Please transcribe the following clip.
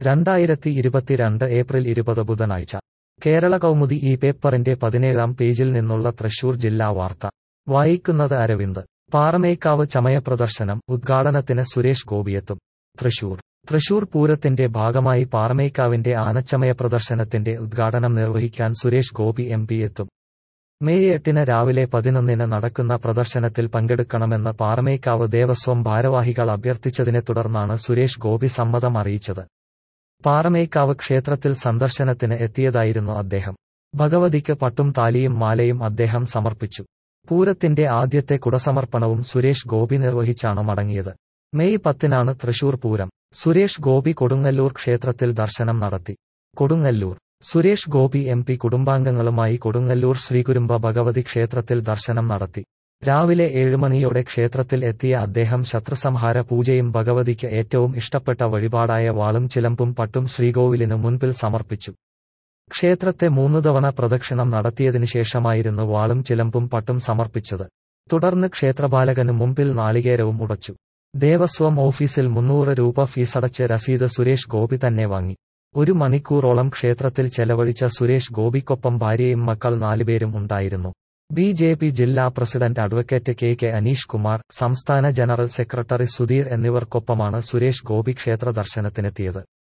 രണ്ടായിരത്തി ഇരുപത്തിരണ്ട് ഏപ്രിൽ ഇരുപത് ബുധനാഴ്ച കേരള കൗമുദി ഈ പേപ്പറിന്റെ പതിനേഴാം പേജിൽ നിന്നുള്ള തൃശൂർ ജില്ലാ വാർത്ത വായിക്കുന്നത് അരവിന്ദ് പാറമേക്കാവ് ചമയ പ്രദർശനം ഉദ്ഘാടനത്തിന് സുരേഷ് ഗോപിയെത്തും തൃശൂർ തൃശൂർ പൂരത്തിന്റെ ഭാഗമായി പാറമേക്കാവിന്റെ ആനച്ചമയ പ്രദർശനത്തിന്റെ ഉദ്ഘാടനം നിർവഹിക്കാൻ സുരേഷ് ഗോപി എം പി എത്തും മെയ് എട്ടിന് രാവിലെ പതിനൊന്നിന് നടക്കുന്ന പ്രദർശനത്തിൽ പങ്കെടുക്കണമെന്ന് പാറമേക്കാവ് ദേവസ്വം ഭാരവാഹികൾ അഭ്യർത്ഥിച്ചതിനെ തുടർന്നാണ് സുരേഷ് ഗോപി സമ്മതം അറിയിച്ചത് പാറമേക്കാവ് ക്ഷേത്രത്തിൽ സന്ദർശനത്തിന് എത്തിയതായിരുന്നു അദ്ദേഹം ഭഗവതിക്ക് പട്ടും താലിയും മാലയും അദ്ദേഹം സമർപ്പിച്ചു പൂരത്തിന്റെ ആദ്യത്തെ കുടസമർപ്പണവും സുരേഷ് ഗോപി നിർവഹിച്ചാണ് മടങ്ങിയത് മെയ് പത്തിനാണ് തൃശൂർ പൂരം സുരേഷ് ഗോപി കൊടുങ്ങല്ലൂർ ക്ഷേത്രത്തിൽ ദർശനം നടത്തി കൊടുങ്ങല്ലൂർ സുരേഷ് ഗോപി എം പി കുടുംബാംഗങ്ങളുമായി കൊടുങ്ങല്ലൂർ ശ്രീകുരുമ്പ ഭഗവതി ക്ഷേത്രത്തിൽ ദർശനം നടത്തി രാവിലെ ഏഴുമണിയോടെ ക്ഷേത്രത്തിൽ എത്തിയ അദ്ദേഹം ശത്രുസംഹാര പൂജയും ഭഗവതിക്ക് ഏറ്റവും ഇഷ്ടപ്പെട്ട വഴിപാടായ വാളും ചിലമ്പും പട്ടും ശ്രീകോവിലിനു മുൻപിൽ സമർപ്പിച്ചു ക്ഷേത്രത്തെ മൂന്നു തവണ പ്രദക്ഷിണം നടത്തിയതിനു ശേഷമായിരുന്നു വാളും ചിലമ്പും പട്ടും സമർപ്പിച്ചത് തുടർന്ന് ക്ഷേത്രപാലകനു മുമ്പിൽ നാളികേരവും ഉടച്ചു ദേവസ്വം ഓഫീസിൽ മുന്നൂറ് രൂപ ഫീസടച്ച് രസീത് സുരേഷ് ഗോപി തന്നെ വാങ്ങി ഒരു മണിക്കൂറോളം ക്ഷേത്രത്തിൽ ചെലവഴിച്ച സുരേഷ് ഗോപിക്കൊപ്പം ഭാര്യയും മക്കൾ നാലുപേരും ഉണ്ടായിരുന്നു ബി ജെ പി ജില്ലാ president advocate K K Aneesh Kumar സംസ്ഥാന ജനറൽ സെക്രട്ടറി സുധീർ എന്നിവർക്കൊപ്പമാണ് സുരേഷ് ഗോപി ക്ഷേത്ര ദർശനത്തിനെത്തിയത്